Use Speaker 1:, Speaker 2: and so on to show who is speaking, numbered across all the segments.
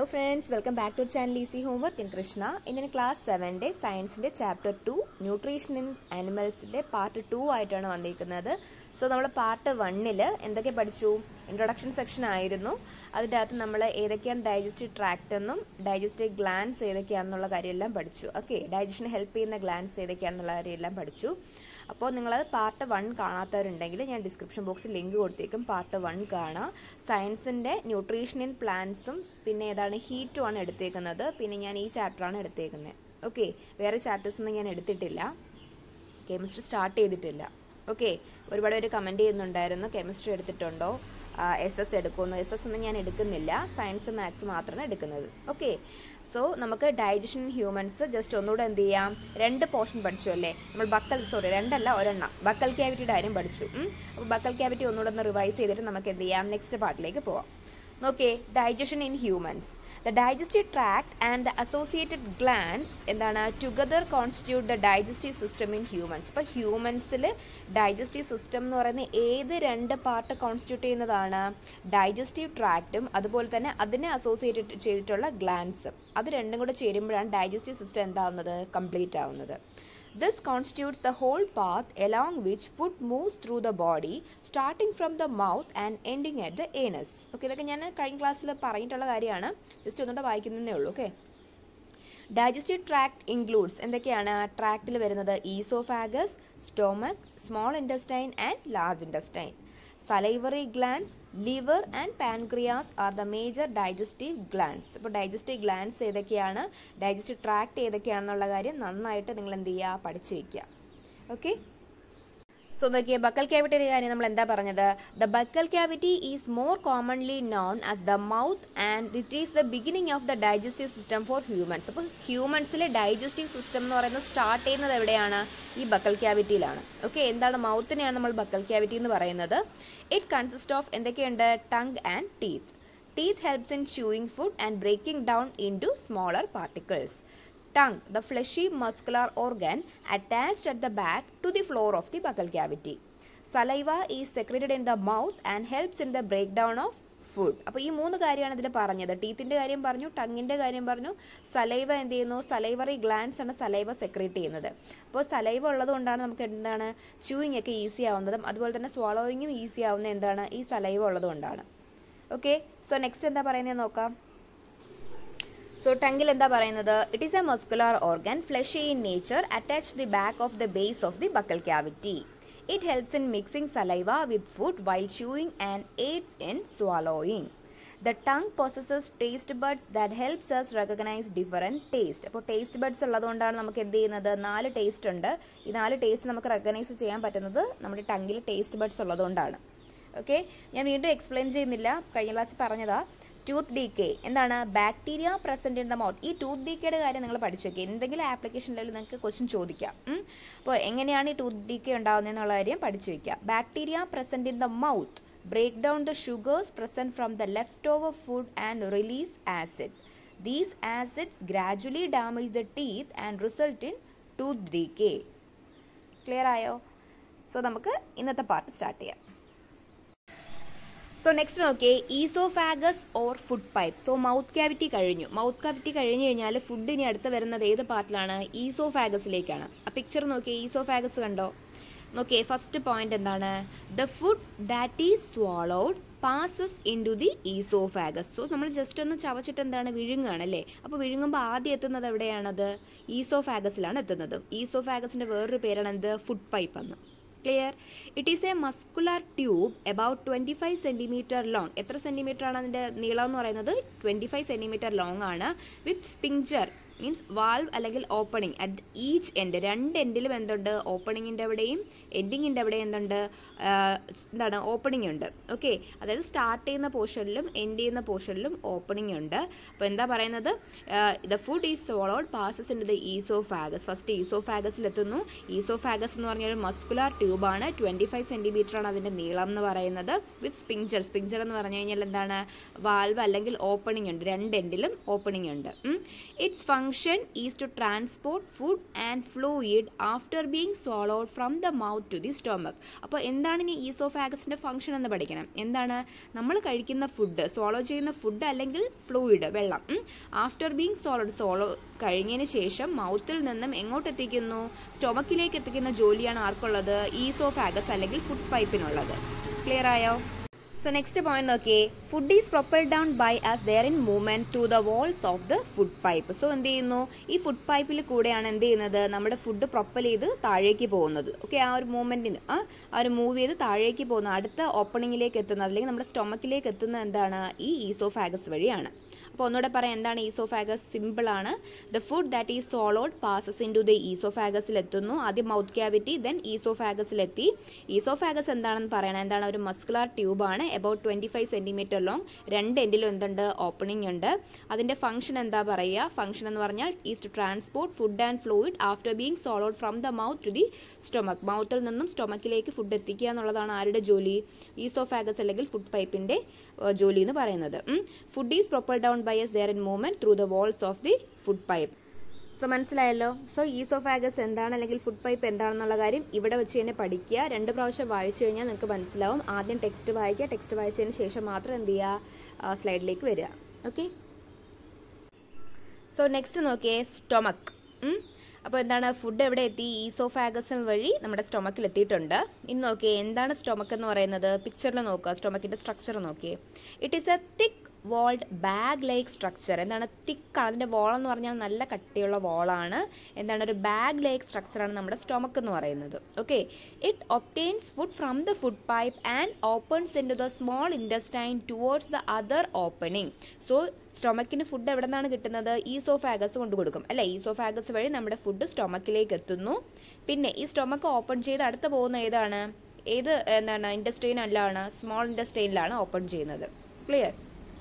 Speaker 1: Friends welcome back to channel easy homework ഞാൻ കൃഷ്ണ ഇന്ന് class സെവൻ്റെ സയൻസിൻ്റെ ചാപ്റ്റർ ടു ന്യൂട്രീഷൻ ഇൻ ആനിമൽസിൻ്റെ പാർട്ട് ടു ആയിട്ടാണ് വന്നിരിക്കുന്നത് സോ നമ്മൾ പാർട്ട് വണ്ണിൽ എന്തൊക്കെ പഠിച്ചു ഇൻട്രൊഡക്ഷൻ സെക്ഷൻ ആയിരുന്നു അതിൻ്റെ അകത്ത് നമ്മൾ ഏതൊക്കെയാണ് ഡൈജസ്റ്റീവ് ട്രാക്റ്റ് എന്നും ഡൈജസ്റ്റീവ് ഗ്ലാൻസ് ഏതൊക്കെയാണെന്നുള്ള കാര്യമെല്ലാം പഠിച്ചു ഓക്കെ ഡൈജഷന് ഹെൽപ്പ് ചെയ്യുന്ന ഗ്ലാൻസ് ഏതൊക്കെയാണെന്നുള്ള കാര്യമെല്ലാം പഠിച്ചു അപ്പോൾ നിങ്ങൾ പാർട്ട് വൺ കാണാത്തവരുണ്ടെങ്കിൽ ഞാൻ ഡിസ്ക്രിപ്ഷൻ ബോക്സിൽ ലിങ്ക് കൊടുത്തേക്കും പാർട്ട് വൺ കാണാം സയൻസിൻ്റെ ന്യൂട്രീഷൻ ഇൻ പ്ലാന്റ്സും പിന്നെ ഏതാണ് ഹീറ്റും ആണ് എടുത്തേക്കുന്നത് പിന്നെ ഞാൻ ഈ ചാപ്റ്ററാണ് എടുത്തേക്കുന്നത് ഓക്കെ വേറെ ചാപ്റ്റേഴ്സ് ഒന്നും ഞാൻ എടുത്തിട്ടില്ല കെമിസ്ട്രി സ്റ്റാർട്ട് ചെയ്തിട്ടില്ല ഓക്കെ ഒരുപാട് പേര് കമൻറ്റ് ചെയ്യുന്നുണ്ടായിരുന്നു കെമിസ്ട്രി എടുത്തിട്ടുണ്ടോ എസ് എസ് എടുക്കുമെന്ന് എസ് എസ് ഒന്നും ഞാൻ എടുക്കുന്നില്ല സയൻസ് മാത്സ് മാത്രമാണ് എടുക്കുന്നത് ഓക്കെ സോ നമുക്ക് ഡൈജഷൻ ഹ്യൂമൻസ് ജസ്റ്റ് ഒന്നുകൂടെ എന്ത് ചെയ്യാം രണ്ട് പോർഷൻ പഠിച്ചു അല്ലേ നമ്മൾ ബക്കൽ സോറി രണ്ടല്ല ഒരെണ്ണം ബക്കൽ ക്യാവിറ്റിയുടെ കാര്യം പഠിച്ചു അപ്പോൾ ബക്കൽ ക്യാവിറ്റി ഒന്നുകൂടെ ഒന്ന് റിവൈസ് ചെയ്തിട്ട് നമുക്ക് എന്ത് ചെയ്യാം നെക്സ്റ്റ് പാർട്ടിലേക്ക് പോവാം നോക്കേ digestion in humans the digestive tract and the associated glands എന്താണ് together constitute the digestive system in humans ഇപ്പോൾ ഹ്യൂമൻസിൽ ഡൈജസ്റ്റീവ് സിസ്റ്റം എന്ന് പറയുന്ന ഏത് രണ്ട് പാർട്ട് കോൺസ്റ്റിറ്റ്യൂട്ട് ചെയ്യുന്നതാണ് ഡൈജസ്റ്റീവ് ട്രാക്റ്റും അതുപോലെ തന്നെ അതിനെ അസോസിയേറ്റഡ് ചെയ്തിട്ടുള്ള ഗ്ലാൻസും അത് രണ്ടും കൂടെ ചേരുമ്പോഴാണ് ഡൈജസ്റ്റീവ് സിസ്റ്റം എന്താവുന്നത് കംപ്ലീറ്റ് ആവുന്നത് This constitutes the whole path along which food moves through the body, starting from the mouth and ending at the anus. Okay ഇതൊക്കെ ഞാൻ കഴിഞ്ഞ ക്ലാസ്സിൽ പറഞ്ഞിട്ടുള്ള കാര്യമാണ് ജസ്റ്റ് ഒന്നുകൂടെ വായിക്കുന്നതേ ഉള്ളൂ ഓക്കെ ഡൈജസ്റ്റീവ് ട്രാക്ട് ഇൻക്ലൂഡ്സ് എന്തൊക്കെയാണ് ട്രാക്റ്റിൽ വരുന്നത് oesophagus stomach small intestine and large intestine salivary glands liver and pancreas are the major digestive glands അപ്പോൾ ഡൈജസ്റ്റീവ് ഗ്ലാൻസ് ഏതൊക്കെയാണ് ഡൈജസ്റ്റീവ് ട്രാക്ട് ഏതൊക്കെയാണെന്നുള്ള കാര്യം നന്നായിട്ട് നിങ്ങൾ എന്ത് ചെയ്യുക പഠിച്ചു വയ്ക്കുക ഓക്കെ സോ നോക്കിയ ബക്കൽ ക്യാവിറ്റിയുടെ കാര്യം നമ്മൾ എന്താ പറഞ്ഞത് the buccal cavity is more commonly known as the mouth and it is the beginning of the digestive system for humans അപ്പോൾ ഹ്യൂമൻസിലെ ഡൈജസ്റ്റീവ് സിസ്റ്റം എന്ന് പറയുന്നത് സ്റ്റാർട്ട് ചെയ്യുന്നത് എവിടെയാണ് ഈ ബക്കൽ ക്യാവിറ്റിയിലാണ് ഓക്കെ എന്താണ് മൗത്തിനെയാണ് നമ്മൾ ബക്കൽ ക്യാവിറ്റി എന്ന് പറയുന്നത് ഇറ്റ് കൺസിസ്റ്റ് ഓഫ് എന്തൊക്കെയുണ്ട് tongue and teeth teeth helps in chewing food and breaking down into smaller particles tongue, the fleshy muscular organ attached at the back to the floor of the buccal cavity. Saliva is secreted in the mouth and helps in the breakdown of food അപ്പോൾ ഈ മൂന്ന് കാര്യമാണ് ഇതിൽ പറഞ്ഞത് ടീത്തിൻ്റെ കാര്യം പറഞ്ഞു ടങ്ങിൻ്റെ കാര്യം പറഞ്ഞു സലൈവ എന്ത് ചെയ്യുന്നു സലൈവറി ഗ്ലാൻസ് ആണ് സലൈവ സെക്രേറ്റ് ചെയ്യുന്നത് അപ്പോൾ സലൈവ ഉള്ളത് കൊണ്ടാണ് നമുക്ക് എന്താണ് ച്യൂയിങ് ഒക്കെ ഈസി ആവുന്നതും അതുപോലെ തന്നെ സ്വാളോയിങ്ങും ഈസി ആവുന്നത് എന്താണ് ഈ സലൈവ ഉള്ളത് കൊണ്ടാണ് ഓക്കെ സോ നെക്സ്റ്റ് എന്താ പറയുന്നത് നോക്കാം സോ ടങ്കിൽ എന്താ പറയുന്നത് it is a muscular organ fleshy in nature attach the back of the base of the buccal cavity it helps in mixing saliva with food while chewing and aids in swallowing the tongue possesses taste buds that helps us recognise different taste അപ്പോൾ taste buds ഉള്ളതുകൊണ്ടാണ് നമുക്ക് എന്ത് ചെയ്യുന്നത് നാല് taste ഉണ്ട് ഈ നാല് taste നമുക്ക് റെക്കഗ്നൈസ് ചെയ്യാൻ പറ്റുന്നത് നമ്മുടെ ടങ്കിൽ ടേസ്റ്റ് ബഡ്സ് ഉള്ളതുകൊണ്ടാണ് ഓക്കെ ഞാൻ വീണ്ടും എക്സ്പ്ലെയിൻ ചെയ്യുന്നില്ല കഴിഞ്ഞ ക്ലാസ്സിൽ പറഞ്ഞതാ ടൂത്ത് ഡീക്കേ എന്താണ് bacteria present in the mouth ഈ ടൂത്ത് ഡീക്കയുടെ കാര്യം നിങ്ങൾ പഠിച്ചു നോക്കി എന്തെങ്കിലും ആപ്ലിക്കേഷനിൽ നിങ്ങൾക്ക് ക്വസ്റ്റ്യൻ ചോദിക്കാം അപ്പോൾ എങ്ങനെയാണ് ഈ ടൂത്ത് ഡീക്കേ ഉണ്ടാകുന്നത് എന്നുള്ള കാര്യം പഠിച്ചു വയ്ക്കുക bacteria present in the mouth break down the sugars present from the leftover food and release acid these acids gradually damage the teeth and result in tooth decay clear ആയോ so നമുക്ക് ഇന്നത്തെ part start ചെയ്യാം so next നോക്കിയേ oesophagus or food pipe so mouth cavity കഴിഞ്ഞു mouth cavity കഴിഞ്ഞു കഴിഞ്ഞാൽ food ഇനി അടുത്ത് വരുന്നത് ഏത് പാർട്ടിലാണ് ഈസോഫാഗസിലേക്കാണ് ആ പിക്ചർ നോക്കിയേ ഈസോഫാഗസ് കണ്ടോ നോക്കിയേ ഫസ്റ്റ് പോയിന്റ് എന്താണ് the food that is swallowed passes into the oesophagus so നമ്മൾ ജസ്റ്റ് ഒന്ന് ചവച്ചിട്ട് എന്താണ് വിഴുങ്ങുകയാണ് അല്ലേ അപ്പോൾ വിഴുങ്ങുമ്പോൾ ആദ്യം എത്തുന്നത് എവിടെയാണത് ഈസോഫാഗസിലാണ് എത്തുന്നത് ഈസോഫാഗസിൻ്റെ വേറൊരു പേരാണ് എന്ത് ഫുഡ് പൈപ്പ് എന്ന് clear it is a muscular tube about twenty five centimetre long എത്ര സെൻറ്റിമീറ്റർ ആണ് അതിൻ്റെ നീളം എന്ന് പറയുന്നത് ട്വൻറ്റി ഫൈവ് സെൻറ്റിമീറ്റർ ലോങ് ആണ് വിത്ത് സ്പിഞ്ചർ മീൻസ് വാൾവ് അല്ലെങ്കിൽ ഓപ്പണിംഗ് അറ്റ് ഈച്ച് എൻഡ് രണ്ട് എൻഡിലും എന്തുണ്ട് ഓപ്പണിങ്ങിൻ്റെ അവിടെയും എൻഡിങ്ങിൻ്റെ അവിടെ എന്തുണ്ട് എന്താണ് ഓപ്പണിംഗ് ഉണ്ട് ഓക്കെ അതായത് സ്റ്റാർട്ട് ചെയ്യുന്ന പോർഷനിലും എൻഡ് ചെയ്യുന്ന പോർഷനിലും ഓപ്പണിംഗ് ഉണ്ട് അപ്പോൾ എന്താ പറയുന്നത് the food is swallowed passes in the oesophagus first ഈസോഫാഗസിൽ എത്തുന്നു ഈസോഫാഗസ് എന്ന് പറഞ്ഞാൽ ഒരു മസ്കുലാർ ട്യൂബാണ് ട്വൻറ്റി ഫൈവ് സെൻറ്റിമീറ്റർ ആണ് അതിൻ്റെ നീളം എന്ന് പറയുന്നത് വിത്ത് സ്പിഞ്ചർ സ്പിഞ്ചർ എന്ന് പറഞ്ഞു കഴിഞ്ഞാൽ എന്താണ് വാൽവ് അല്ലെങ്കിൽ ഓപ്പണിംഗ് ഉണ്ട് രണ്ട് എൻഡിലും ഓപ്പണിംഗ് ഉണ്ട് its func function is to transport food and fluid after being swallowed from the mouth to the stomach അപ്പോൾ എന്താണ് ഇനി ഈസോഫാഗസിൻ്റെ ഫംഗ്ഷൻ എന്ന് പഠിക്കണം എന്താണ് നമ്മൾ കഴിക്കുന്ന ഫുഡ് swallow ചെയ്യുന്ന ഫുഡ് അല്ലെങ്കിൽ ഫ്ലൂയിഡ് വെള്ളം ആഫ്റ്റർ ബീങ് swallowed swallow കഴിഞ്ഞതിന് ശേഷം മൗത്തിൽ നിന്നും എങ്ങോട്ട് എത്തിക്കുന്നു സ്റ്റൊമക്കിലേക്ക് എത്തിക്കുന്ന ജോലിയാണ് ആർക്കുള്ളത് ഈസോഫാഗസ് അല്ലെങ്കിൽ ഫുഡ് പൈപ്പിനുള്ളത് ക്ലിയർ ആയോ സോ നെക്സ്റ്റ് പോയിന്റ് നോക്കിയേ food is propel down by as there in movement through the walls of the food pipe so എന്ത് ചെയ്യുന്നു ഈ ഫുഡ് പൈപ്പിൽ കൂടെയാണ് എന്ത് ചെയ്യുന്നത് നമ്മുടെ ഫുഡ് പ്രൊപ്പൽ ചെയ്ത് താഴേക്ക് പോകുന്നത് ഓക്കെ ആ ഒരു മൂവ്മെന്റിന് ആ ഒരു മൂവ് ചെയ്ത് താഴേക്ക് പോകുന്ന അടുത്ത ഓപ്പണിങ്ങിലേക്ക് എത്തുന്നത് അല്ലെങ്കിൽ നമ്മുടെ സ്റ്റൊമക്കിലേക്ക് എത്തുന്നത് എന്താണ് ഈ ഈസോഫാഗസ് വഴിയാണ് അപ്പോൾ ഒന്നുകൂടെ പറയാം എന്താണ് ഈസോഫാഗസ് സിമ്പിൾ ആണ് the food that is swallowed passes into the ഈസോഫാഗസിൽ എത്തുന്നു ആദ്യം മൗത്ത് ക്യാവിറ്റി ദെൻ ഈസോഫാഗസിലെത്തി ഈസോഫാഗസ് എന്താണെന്ന് പറയണം എന്താണ് ഒരു മസ്കുലാർ ട്യൂബാണ് about twenty five centimetre long രണ്ട് എൻഡിലും എന്തുണ്ട് ഓപ്പണിംഗ് ഉണ്ട് അതിൻ്റെ ഫംഗ്ഷൻ എന്താ പറയുക ഫംഗ്ഷൻ എന്ന് പറഞ്ഞാൽ is to transport food and fluid after being swallowed from the mouth to the stomach മൗത്തിൽ നിന്നും സ്റ്റൊമക്കിലേക്ക് ഫുഡ് എത്തിക്കുക എന്നുള്ളതാണ് ആരുടെ ജോലി ഈസോഫാഗസ് അല്ലെങ്കിൽ ഫുഡ് പൈപ്പിൻ്റെ ജോലി എന്ന് പറയുന്നത് food is propel down by as there in movement through the walls of the food pipe so മനസ്സിലായല്ലോ സോ ഈസോഫാഗസ് എന്താണ് അല്ലെങ്കിൽ ഫുഡ് പൈപ്പ് എന്താണെന്നുള്ള കാര്യം ഇവിടെ വെച്ച് തന്നെ പഠിക്കുക രണ്ട് പ്രാവശ്യം വായിച്ചു കഴിഞ്ഞാൽ നിങ്ങൾക്ക് മനസ്സിലാവും ആദ്യം ടെക്സ്റ്റ് വായിക്കുക ടെക്സ്റ്റ് വായിച്ചതിന് ശേഷം മാത്രം എന്ത് ചെയ്യുക സ്ലൈഡിലേക്ക് വരിക ഓക്കെ സോ നെക്സ്റ്റ് നോക്കിയേ സ്റ്റൊമക്ക് അപ്പോൾ എന്താണ് ഫുഡ് എവിടെ എത്തി ഈസോഫാഗസ് വഴി നമ്മുടെ സ്റ്റൊമക്കിൽ എത്തിയിട്ടുണ്ട് ഇനി നോക്കിയേ എന്താണ് സ്റ്റൊമക്ക് എന്ന് പറയുന്നത് പിക്ചറിൽ നോക്കുക സ്റ്റൊമക്കിൻ്റെ സ്ട്രക്ചർ നോക്കിയേ it is a thick walled bag like structure എന്താണ് തിക്കാണ് അതിൻ്റെ വോൾ എന്ന് പറഞ്ഞാൽ നല്ല കട്ടിയുള്ള വോളാണ് എന്താണ് ഒരു ബാഗ് ലൈക്ക് സ്ട്രക്ചറാണ് നമ്മുടെ സ്റ്റൊമക്ക് എന്ന് പറയുന്നത് okay it obtains food from the food pipe and opens into the small intestine towards the other opening so സ്റ്റൊമക്കിന് ഫുഡ് എവിടെ നിന്നാണ് കിട്ടുന്നത് ഈസോഫാഗസ് കൊണ്ട് കൊടുക്കും അല്ലേ ഈസോഫാഗസ് വഴി നമ്മുടെ ഫുഡ് സ്റ്റൊമക്കിലേക്ക് എത്തുന്നു പിന്നെ ഈ സ്റ്റൊമക്ക് ഓപ്പൺ ചെയ്ത് അടുത്ത് പോകുന്ന ഏതാണ് ഏത് എന്താണ് ഇൻഡസ്ട്രീൻ അല്ലാണ് സ്മോൾ ഇൻഡസ്ട്രീനിലാണ് ഓപ്പൺ ചെയ്യുന്നത് clear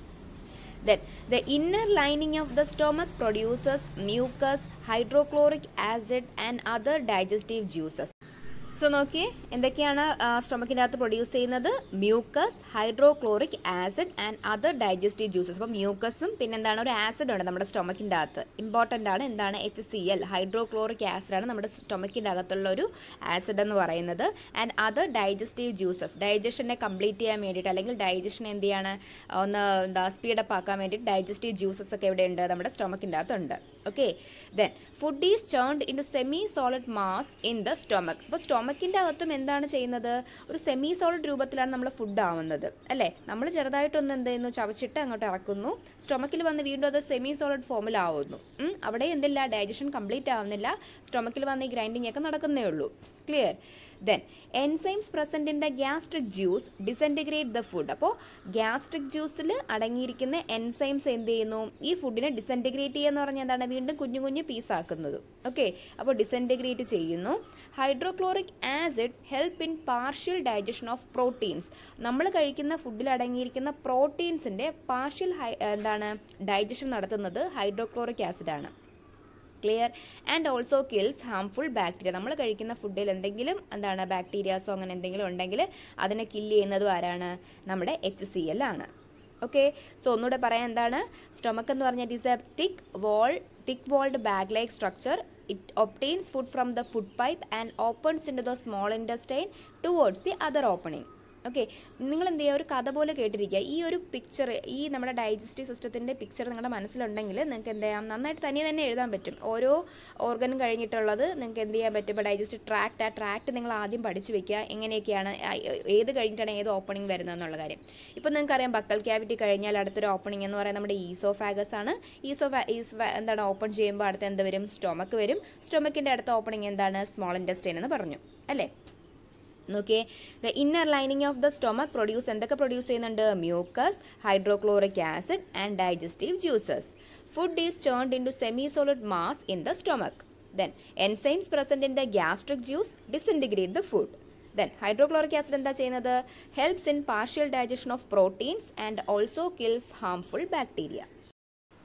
Speaker 1: Then, the inner lining of the stomach produces mucus, hydrochloric acid, and other digestive juices. So നോക്കിയേ എന്തൊക്കെയാണ് സ്റ്റൊമക്കിൻ്റെ അകത്ത് പ്രൊഡ്യൂസ് ചെയ്യുന്നത് mucus hydrochloric acid and other digestive juices അപ്പോൾ മ്യൂക്കസും പിന്നെ എന്താണ് ഒരു ആസിഡ് ഉണ്ട് നമ്മുടെ സ്റ്റൊമക്കിൻ്റെ അകത്ത് ഇമ്പോർട്ടൻ്റ് ആണ് എന്താണ് എച്ച് സി എൽ ഹൈഡ്രോക്ലോറിക് ആസിഡാണ് നമ്മുടെ സ്റ്റൊമക്കിൻ്റെ അകത്തുള്ള ഒരു ആസിഡ് എന്ന് പറയുന്നത് ആൻഡ് അതർ ഡൈജസ്റ്റീവ് ജ്യൂസസ് ഡൈജഷനെ കംപ്ലീറ്റ് ചെയ്യാൻ വേണ്ടിയിട്ട് അല്ലെങ്കിൽ ഡൈജഷൻ എന്ത് ചെയ്യാണ് ഒന്ന് എന്താ സ്പീഡപ്പ് ആക്കാൻ വേണ്ടിയിട്ട് ഡൈജസ്റ്റീവ് ജ്യൂസസ് ഒക്കെ എവിടെയുണ്ട് നമ്മുടെ സ്റ്റൊമക്കിൻ്റെ അകത്തുണ്ട് okay then food is churned into semi solid mass in the stomach അപ്പോൾ സ്റ്റൊമക്കിൻ്റെ അകത്തും എന്താണ് ചെയ്യുന്നത് ഒരു സെമി സോളിഡ് രൂപത്തിലാണ് നമ്മൾ ഫുഡ് ആവുന്നത് അല്ലേ നമ്മൾ ചെറുതായിട്ടൊന്ന് എന്ത് ചെയ്യുന്നു ചവച്ചിട്ട് അങ്ങോട്ട് ഇറക്കുന്നു സ്റ്റൊമക്കിൽ വന്ന് വീണ്ടും അത് സെമി സോളിഡ് ഫോമിലാവുന്നു അവിടെ എന്തില്ല ഡൈജഷൻ കംപ്ലീറ്റ് ആവുന്നില്ല സ്റ്റൊമക്കിൽ വന്ന് ഈ ഗ്രൈൻഡിങ് ഒക്കെ നടക്കുന്നേ ഉള്ളൂ clear then enzymes present in the gastric juice disintegrate the food അപ്പോൾ ഗ്യാസ്ട്രിക് ജ്യൂസിൽ അടങ്ങിയിരിക്കുന്ന എൻസൈംസ് എന്ത് ചെയ്യുന്നു ഈ ഫുഡിനെ ഡിസൻറ്റിഗ്രേറ്റ് ചെയ്യുക എന്ന് പറഞ്ഞാൽ എന്താണ് വീണ്ടും കുഞ്ഞു കുഞ്ഞു പീസാക്കുന്നത് ഓക്കെ അപ്പോൾ ഡിസൻറ്റിഗ്രേറ്റ് ചെയ്യുന്നു hydrochloric acid help in partial digestion of proteins നമ്മൾ കഴിക്കുന്ന ഫുഡിൽ അടങ്ങിയിരിക്കുന്ന പ്രോട്ടീൻസിൻ്റെ പാർഷ്യൽ എന്താണ് ഡൈജഷൻ നടത്തുന്നത് ഹൈഡ്രോക്ലോറിക് ആസിഡാണ് clear and also kills harmful bacteria നമ്മൾ കഴിക്കുന്ന ഫുഡിൽ എന്തെങ്കിലും എന്താണ് ബാക്ടീരിയാസോ അങ്ങനെ എന്തെങ്കിലും ഉണ്ടെങ്കിൽ അതിനെ കില്ല് ചെയ്യുന്നതും ആരാണ് നമ്മുടെ എച്ച് സി എൽ ആണ് ഓക്കെ സോ ഒന്നുകൂടെ പറയാൻ എന്താണ് സ്റ്റൊമക്ക് എന്ന് പറഞ്ഞാൽ it is a thick wall thick walled bag like structure it obtains food from the food pipe and opens into the small intestine towards the other opening okay നിങ്ങൾ എന്ത് ചെയ്യുക ഒരു കഥ പോലെ കേട്ടിരിക്കുക ഈ ഒരു പിക്ചർ ഈ നമ്മുടെ ഡൈജസ്റ്റീവ് സിസ്റ്റത്തിൻ്റെ പിക്ചർ നിങ്ങളുടെ മനസ്സിലുണ്ടെങ്കിൽ നിങ്ങൾക്ക് എന്ത് ചെയ്യാം നന്നായിട്ട് തനിയെ തന്നെ എഴുതാൻ പറ്റും ഓരോ ഓർഗനും കഴിഞ്ഞിട്ടുള്ളത് നിങ്ങൾക്ക് എന്ത് ചെയ്യാൻ പറ്റും ഇപ്പോൾ ഡൈജസ്റ്റീവ് ട്രാക്ട് ആ ട്രാക്ട് നിങ്ങൾ ആദ്യം പഠിച്ചു വെക്കുക എങ്ങനെയൊക്കെയാണ് ഏത് കഴിഞ്ഞിട്ടാണ് ഏത് ഓപ്പണിംഗ് വരുന്നത് എന്നുള്ള കാര്യം ഇപ്പോൾ നിങ്ങൾക്കറിയാം ബക്കൽ ക്യാവിറ്റി കഴിഞ്ഞാൽ അടുത്തൊരു ഓപ്പണിംഗ് എന്ന് പറയുന്നത് നമ്മുടെ ഈസോഫാഗസ് ആണ് ഈസോഫാ ഈസ് എന്താണ് ഓപ്പൺ ചെയ്യുമ്പോൾ അടുത്ത് എന്ത് വരും സ്റ്റൊമക്ക് വരും സ്റ്റൊമക്കിൻ്റെ അടുത്ത ഓപ്പണിംഗ് എന്താണ് സ്മോൾ ഇൻഡസ്റ്റൈൻ എന്ന് പറഞ്ഞു അല്ലേ നോക്കിയേ the inner lining of the stomach produce എന്തൊക്കെ പ്രൊഡ്യൂസ് ചെയ്യുന്നുണ്ട് mucus hydrochloric acid and digestive juices food is churned into semi solid mass in the stomach then enzymes present in the gastric juice disintegrate the food then hydrochloric acid എന്താ ചെയ്യുന്നത് helps in partial digestion of proteins and also kills harmful bacteria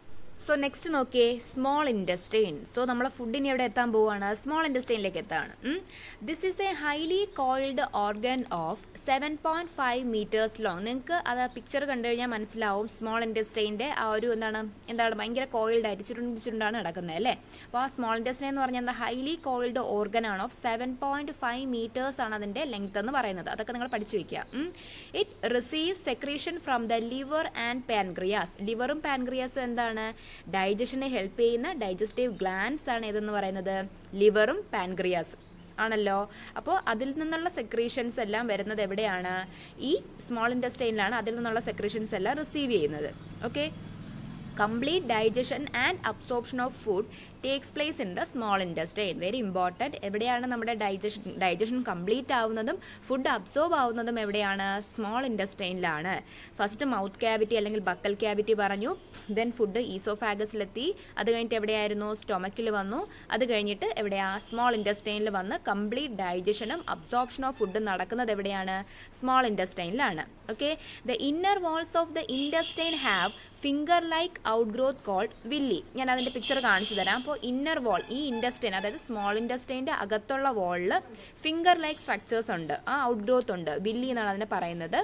Speaker 1: so next നോക്കിയേ small intestine so നമ്മളെ ഫുഡിന് എവിടെ എത്താൻ പോവുകയാണ് small ഇൻഡസ്റ്റൈനിലേക്ക് എത്താണ് this is a highly coiled organ of seven point five metres long നിങ്ങൾക്ക് അത് പിക്ചർ കണ്ടു കഴിഞ്ഞാൽ മനസ്സിലാവും സ്മോൾ ഇൻഡസ്റ്റൈൻ്റെ ആ ഒരു എന്താണ് എന്താണ് ഭയങ്കര കോയിൽഡ് ആയിട്ട് ചുരുണ്ട് ചുരുണ്ടാണ് നടക്കുന്നത് അല്ലേ അപ്പോൾ ആ സ്മോൾ ഇൻഡസ്റ്റൈൻ എന്ന് പറഞ്ഞാൽ എന്താ ഹൈലി കോൾഡ് ഓർഗൻ ആണ് of seven point five metres ആണ് അതിൻ്റെ ലെങ്ത് എന്ന് പറയുന്നത് അതൊക്കെ നിങ്ങൾ പഠിച്ചു വെക്കുക it receive secretion from the liver and pancreas ലിവറും പാൻക്രിയാസും എന്താണ് ഡൈജഷനെ ഹെൽപ്പ് ചെയ്യുന്ന ഡൈജസ്റ്റീവ് ഗ്ലാൻസ് ആണ് ഇതെന്ന് പറയുന്നത് ലിവറും പാൻക്രിയാസും ആണല്ലോ അപ്പോൾ അതിൽ നിന്നുള്ള സെക്രീഷൻസ് എല്ലാം വരുന്നത് എവിടെയാണ് ഈ സ്മോൾ ഇൻഡസ്റ്റൈനിലാണ് അതിൽ നിന്നുള്ള സെക്രീഷൻസ് എല്ലാം റിസീവ് ചെയ്യുന്നത് okay complete digestion and absorption of food takes place in the small intestine very important എവിടെയാണ് നമ്മുടെ ഡൈജഷൻ ഡൈജഷൻ കംപ്ലീറ്റ് ആവുന്നതും ഫുഡ് അബ്സോർബ് ആവുന്നതും എവിടെയാണ് സ്മോൾ ഇൻഡസ്റ്റൈനിലാണ് ഫസ്റ്റ് മൗത്ത് ക്യാവിറ്റി അല്ലെങ്കിൽ ബക്കൽ ക്യാവിറ്റി പറഞ്ഞു ദെൻ ഫുഡ് ഈസോഫാഗസിലെത്തി അത് കഴിഞ്ഞിട്ട് എവിടെയായിരുന്നു സ്റ്റൊമക്കിൽ വന്നു അത് കഴിഞ്ഞിട്ട് എവിടെയാ സ്മോൾ ഇൻഡസ്റ്റൈനിൽ വന്ന് കംപ്ലീറ്റ് ഡൈജഷനും അബ്സോർപ്ഷൻ ഓഫ് ഫുഡും നടക്കുന്നത് എവിടെയാണ് സ്മോൾ ഇൻഡസ്റ്റൈനിലാണ് okay the inner walls of the intestine have finger like outgrowth called villi ഞാൻ അതിൻ്റെ പിക്ചർ കാണിച്ചു തരാം അപ്പോൾ ഇന്നർ വാൾ ഈ ഇൻഡസ്റ്റൈൻ അതായത് സ്മോൾ ഇൻഡസ്റ്റൈൻ്റെ അകത്തുള്ള വാളിൽ ഫിംഗർ ലൈക്ക് സ്ട്രക്ചേഴ്സ് ഉണ്ട് ആ ഔട്ട് ഗ്രോത്ത് ഉണ്ട് വില്ലി എന്നാണ് അതിനെ പറയുന്നത്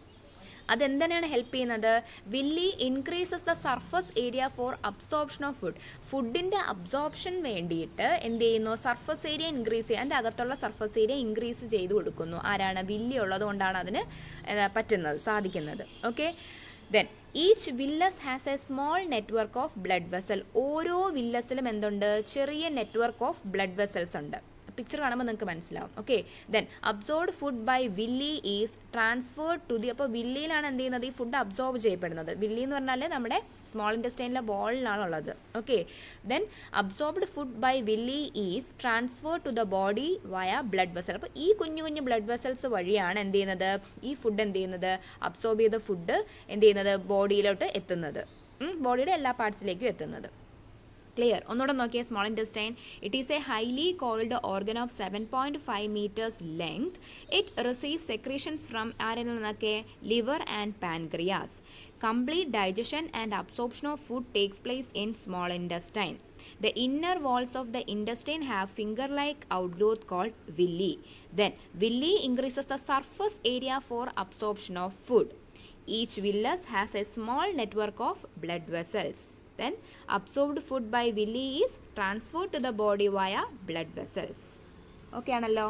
Speaker 1: അതെന്തിനാണ് ഹെൽപ്പ് ചെയ്യുന്നത് villi increases the surface area for absorption of food ഫുഡിൻ്റെ അബ്സോർപ്ഷൻ വേണ്ടിയിട്ട് എന്ത് ചെയ്യുന്നു സർഫസ് ഏരിയ ഇൻക്രീസ് ചെയ്യാൻ അതിൻ്റെ അകത്തുള്ള സർഫസ് ഏരിയ ഇൻക്രീസ് ചെയ്ത് കൊടുക്കുന്നു ആരാണ് വില്ലി ഉള്ളത് കൊണ്ടാണ് അതിന് പറ്റുന്നത് സാധിക്കുന്നത് okay then each villus has a small network of blood vessel ഓരോ വില്ലസിലും എന്തുണ്ട് ചെറിയ നെറ്റ്വർക്ക് ഓഫ് ബ്ലഡ് വെസൽസ് ഉണ്ട് പിക്ചർ കാണുമ്പോൾ നിങ്ങൾക്ക് മനസ്സിലാവും okay then absorbed food by villi is transferred to the അപ്പോൾ വില്ലിയിലാണ് എന്ത് ചെയ്യുന്നത് ഈ ഫുഡ് അബ്സോർബ് ചെയ്യപ്പെടുന്നത് വില്ലി എന്ന് പറഞ്ഞാൽ നമ്മുടെ സ്മോൾ ഇൻറ്റസ്റ്റൈനിലെ വാളിലാണ് ഉള്ളത് okay then absorbed food by villi is transferred to the body via blood vessel അപ്പോൾ ഈ കുഞ്ഞു കുഞ്ഞു ബ്ലഡ് വെസൽസ് വഴിയാണ് എന്ത് ചെയ്യുന്നത് ഈ ഫുഡ് എന്ത് ചെയ്യുന്നത് അബ്സോർബ് ചെയ്ത ഫുഡ് എന്ത് ചെയ്യുന്നത് ബോഡിയിലോട്ട് എത്തുന്നത് ബോഡിയുടെ എല്ലാ പാർട്സിലേക്കും എത്തുന്നത് ക്ലിയർ ഒന്നുകൂടെ നോക്കിയേ small intestine it is a highly coiled organ of seven point five meters length it receive secretions from ആരിൽ നിന്നൊക്കെ liver and pancreas complete digestion and absorption of food takes place in small intestine The inner walls of the intestine have finger-like outgrowth called villi. Then, villi increases the surface area for absorption of food. Each villus has a small network of blood vessels. Then absorbed food by villi is transferred to the body via blood vessels. Okay ആണല്ലോ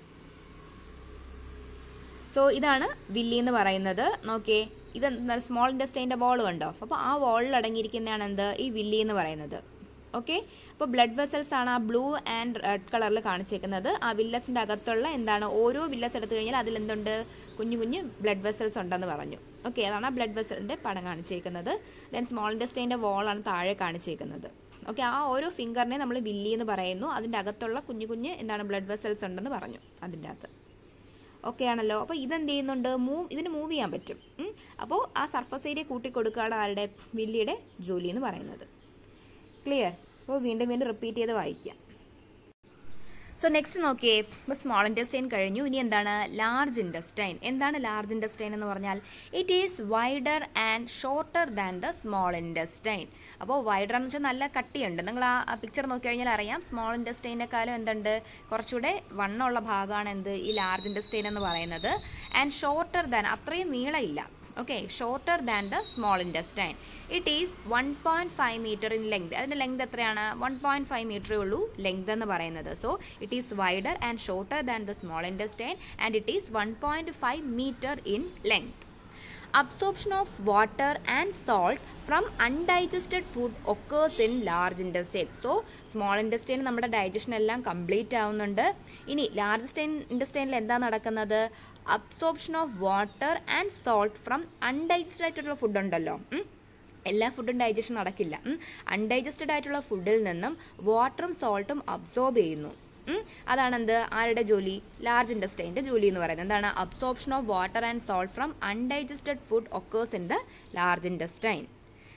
Speaker 1: so ഇതാണ് villi എന്ന് പറയുന്നത് നോക്കേ ഇത് small ഇൻഡസ്റ്റൈൻ്റെ വാൾ കണ്ടോ അപ്പോൾ ആ വാളിൽ അടങ്ങിയിരിക്കുന്നതാണ് എന്ത് ഈ വില്ലി എന്ന് പറയുന്നത് ഓക്കെ അപ്പോൾ ബ്ലഡ് വെസൽസ് ആണ് ആ ബ്ലൂ ആൻഡ് റെഡ് കളറിൽ കാണിച്ചേക്കുന്നത് ആ വില്ലസിൻ്റെ അകത്തുള്ള എന്താണ് ഓരോ വില്ലസ് എടുത്തു കഴിഞ്ഞാൽ അതിൽ എന്തുണ്ട് കുഞ്ഞു കുഞ്ഞു ബ്ലഡ് വെസൽസ് ഉണ്ടെന്ന് പറഞ്ഞു ഓക്കെ അതാണ് ആ ബ്ലഡ് വെസലിൻ്റെ പടം കാണിച്ചേക്കുന്നത് ദെൻ സ്മോൾ ഇൻഡസ്റ്റൈൻ്റെ വാളാണ് താഴെ കാണിച്ചേക്കുന്നത് ഓക്കെ ആ ഓരോ ഫിംഗറിനെ നമ്മൾ വില്ലി എന്ന് പറയുന്നു അതിൻ്റെ അകത്തുള്ള കുഞ്ഞു കുഞ്ഞ് എന്താണ് ബ്ലഡ് വെസൽസ് ഉണ്ടെന്ന് പറഞ്ഞു അതിൻ്റെ അകത്ത് ഓക്കെ ആണല്ലോ അപ്പോൾ ഇതെന്ത് ചെയ്യുന്നുണ്ട് മൂവ് ഇതിന് മൂവ് ചെയ്യാൻ പറ്റും അപ്പോൾ ആ സർഫസ് ഏരിയ കൂട്ടി കൊടുക്കുകയാണ് ആരുടെ വില്ലിയുടെ ജോലി എന്ന് പറയുന്നത് ക്ലിയർ അപ്പോൾ വീണ്ടും വീണ്ടും റിപ്പീറ്റ് ചെയ്ത് വായിക്കാം സോ നെക്സ്റ്റ് നോക്കിയേ ഇപ്പോൾ സ്മോൾ ഇൻറ്റസ്റ്റൈൻ കഴിഞ്ഞു ഇനി എന്താണ് ലാർജ് ഇൻറ്റസ്റ്റൈൻ എന്താണ് ലാർജ് ഇൻറ്റസ്റ്റൈൻ എന്ന് പറഞ്ഞാൽ it is wider and shorter than the small intestine അപ്പോൾ വൈഡർ എന്ന് വെച്ചാൽ നല്ല കട്ടിയുണ്ട് നിങ്ങൾ ആ പിക്ചർ നോക്കി കഴിഞ്ഞാൽ അറിയാം സ്മോൾ ഇൻറ്റസ്റ്റൈനേക്കാളും എന്തുണ്ട് കുറച്ചുകൂടെ വണ്ണമുള്ള ഭാഗമാണ് എന്ത് ഈ ലാർജ് ഇൻറ്റസ്റ്റൈൻ എന്ന് പറയുന്നത് ആൻഡ് ഷോർട്ടർ ദാൻ അത്രയും നീളമില്ല okay shorter than the small intestine it is one point five meter in length അതിൻ്റെ ലെങ്ത് എത്രയാണ് വൺ പോയിൻറ്റ് ഫൈവ് മീറ്ററേ ഉള്ളൂ ലെങ്ത് എന്ന് പറയുന്നത് so it is wider and shorter than the small intestine and it is one point five meter in length absorption of water and salt from undigested food occurs in large intestine so small intestine നമ്മുടെ digestion എല്ലാം complete ആവുന്നുണ്ട് ഇനി large സ്റ്റൈൻ ഇൻറ്റസ്റ്റൈനിൽ എന്താ നടക്കുന്നത് absorption of water and salt from undigested ആയിട്ടുള്ള food ഉണ്ടല്ലോ എല്ലാ ഫുഡും ഡൈജഷൻ നടക്കില്ല അൺഡൈജസ്റ്റഡ് ആയിട്ടുള്ള ഫുഡിൽ നിന്നും വാട്ടറും സോൾട്ടും അബ്സോർബ് ചെയ്യുന്നു അതാണ് എന്ത് ആരുടെ ജോലി ലാർജ് ഇൻഡസ്റ്റൈൻ്റെ ജോലി എന്ന് പറയുന്നത് എന്താണ് absorption of water and salt from undigested food occurs in the large intestine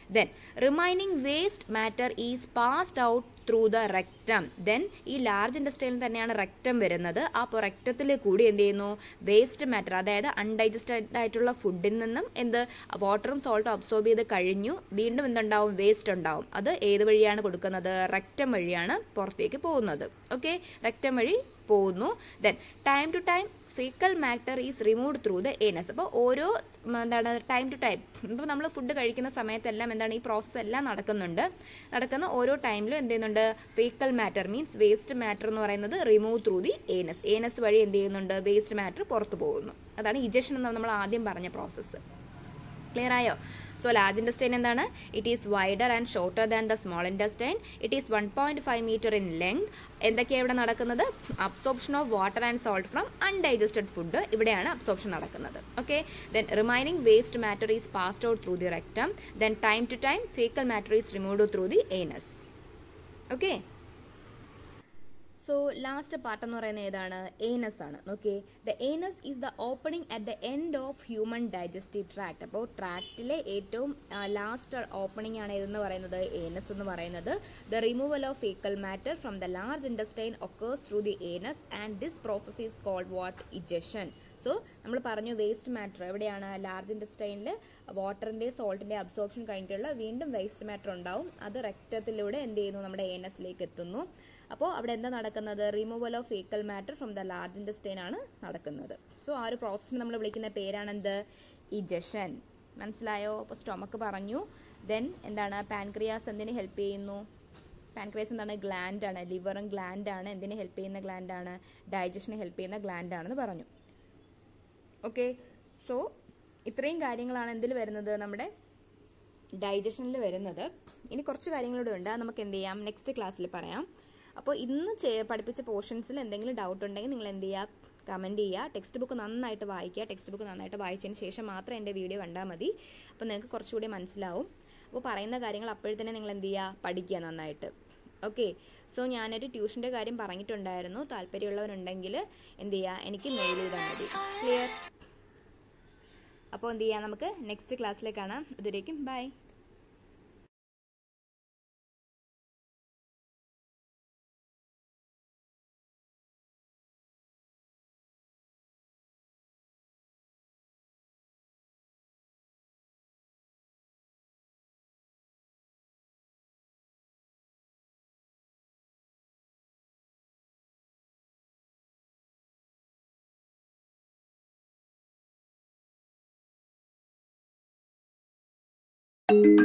Speaker 1: then remaining waste matter is passed out through the rectum then ഈ ലാർജ് ഇൻഡസ്ട്രിയിൽ തന്നെയാണ് റെക്റ്റം വരുന്നത് അപ്പോൾ റെക്റ്റത്തിൽ കൂടി എന്ത് ചെയ്യുന്നു വേസ്റ്റ് മാറ്റർ അതായത് അൺഡൈജസ്റ്റഡ് ആയിട്ടുള്ള ഫുഡിൽ നിന്നും എന്ത് വാട്ടറും സോൾട്ടും അബ്സോർബ് ചെയ്ത് കഴിഞ്ഞു വീണ്ടും എന്തുണ്ടാവും വേസ്റ്റ് ഉണ്ടാവും അത് ഏത് വഴിയാണ് കൊടുക്കുന്നത് റെക്റ്റം വഴിയാണ് പുറത്തേക്ക് പോകുന്നത് ഓക്കെ റെക്റ്റം വഴി പോകുന്നു then time to time faecal matter is removed through the anus അപ്പോൾ ഓരോ ഉം, എന്താണ് ടൈം ടു ടൈം ഇപ്പോൾ നമ്മൾ ഫുഡ് കഴിക്കുന്ന സമയത്തെല്ലാം എന്താണ് ഈ പ്രോസസ്സ് എല്ലാം നടക്കുന്നുണ്ട് നടക്കുന്ന ഓരോ ടൈമിലും എന്ത് ചെയ്യുന്നുണ്ട് faecal matter means waste matter എന്ന് പറയുന്നത് remove through the anus anus വഴി എന്ത് ചെയ്യുന്നുണ്ട് വേസ്റ്റ് മാറ്റർ പുറത്തു പോകുന്നു അതാണ് ഇജക്ഷൻ എന്ന് നമ്മൾ ആദ്യം പറഞ്ഞ പ്രോസസ്സ് ക്ലിയർ ആയോ സോ ലാർജ് ഇൻഡസ്റ്റൈൻ എന്താണ് it is wider and shorter than the small intestine it is one point five meter in length എന്തൊക്കെയാണ് ഇവിടെ നടക്കുന്നത് absorption of water and salt from undigested food ഇവിടെയാണ് അബ്സോർപ്ഷൻ നടക്കുന്നത് okay then remaining waste matter is passed out through the rectum then time to time faecal matter is removed through the anus okay so last part എന്ന് പറയുന്നത് ഏതാണ് anus ആണ് okay the anus is the opening at the end of human digestive tract അപ്പോൾ ട്രാക്റ്റിലെ ഏറ്റവും last opening ആണ് ഇതെന്ന് പറയുന്നത് ഏനസ് എന്ന് പറയുന്നത് the removal of faecal matter from the large intestine occurs through the anus and this process is called what egestion so നമ്മൾ പറഞ്ഞു വേസ്റ്റ് മാറ്റർ എവിടെയാണ് ലാർജ് ഇൻഡസ്റ്റൈനിൽ വാട്ടറിൻ്റെ സോൾട്ടിൻ്റെ അബ്സോർപ്ഷൻ കഴിഞ്ഞിട്ടുള്ള വീണ്ടും വേസ്റ്റ് മാറ്റർ ഉണ്ടാവും അത് റെക്റ്റത്തിലൂടെ എന്ത് ചെയ്യുന്നു നമ്മുടെ ഏനസിലേക്ക് എത്തുന്നു അപ്പോൾ അവിടെ എന്താ നടക്കുന്നത് removal of faecal matter from the large intestine ആണ് നടക്കുന്നത് സോ ആ ഒരു പ്രോസസ്സിന് നമ്മൾ വിളിക്കുന്ന പേരാണ് എന്ത് ഇജഷൻ മനസ്സിലായോ അപ്പോൾ സ്റ്റൊമക്ക് പറഞ്ഞു ദെൻ എന്താണ് പാൻക്രിയാസ് എന്തിന് ഹെൽപ്പ് ചെയ്യുന്നു പാൻക്രിയാസ് എന്താണ് ഗ്ലാൻഡ് ആണ് ലിവറും ഗ്ലാൻഡ് ആണ് എന്തിന് ഹെൽപ്പ് ചെയ്യുന്ന ഗ്ലാൻഡ് ആണ് ഡൈജഷന് ഹെൽപ്പ് ചെയ്യുന്ന ഗ്ലാൻഡ് ആണെന്ന് പറഞ്ഞു ഓക്കെ സോ ഇത്രയും കാര്യങ്ങളാണ് എന്തിൽ വരുന്നത് നമ്മുടെ ഡൈജഷനിൽ വരുന്നത് ഇനി കുറച്ച് കാര്യങ്ങളൂടെ ഉണ്ട് അത് നമുക്ക് എന്ത് ചെയ്യാം നെക്സ്റ്റ് ക്ലാസ്സിൽ പറയാം അപ്പോൾ ഇന്ന് ചെ- പഠിപ്പിച്ച പോർഷൻസിൽ എന്തെങ്കിലും ഡൗട്ട് ഉണ്ടെങ്കിൽ നിങ്ങൾ എന്ത് ചെയ്യുക കമൻറ്റ് ചെയ്യുക ടെക്സ്റ്റ് ബുക്ക് നന്നായിട്ട് വായിക്കുക ടെക്സ്റ്റ് ബുക്ക് നന്നായിട്ട് വായിച്ചതിന് ശേഷം മാത്രം എൻ്റെ വീഡിയോ കണ്ടാൽ മതി അപ്പോൾ നിങ്ങൾക്ക് കുറച്ചുകൂടി മനസ്സിലാവും അപ്പോൾ പറയുന്ന കാര്യങ്ങൾ അപ്പോഴത്തന്നെ നിങ്ങൾ എന്ത് ചെയ്യുക പഠിക്കുക നന്നായിട്ട് ഓക്കെ സോ ഞാനൊരു ട്യൂഷൻ്റെ കാര്യം പറഞ്ഞിട്ടുണ്ടായിരുന്നു താല്പര്യമുള്ളവരുണ്ടെങ്കിൽ എന്ത് ചെയ്യുക എനിക്ക് മെയിൽ ചെയ്താൽ മതി ക്ലിയർ അപ്പോൾ എന്ത് ചെയ്യാം നമുക്ക് നെക്സ്റ്റ് ക്ലാസ്സിലേക്ക് കാണാം ഇതുവരേക്കും ബൈ
Speaker 2: thank you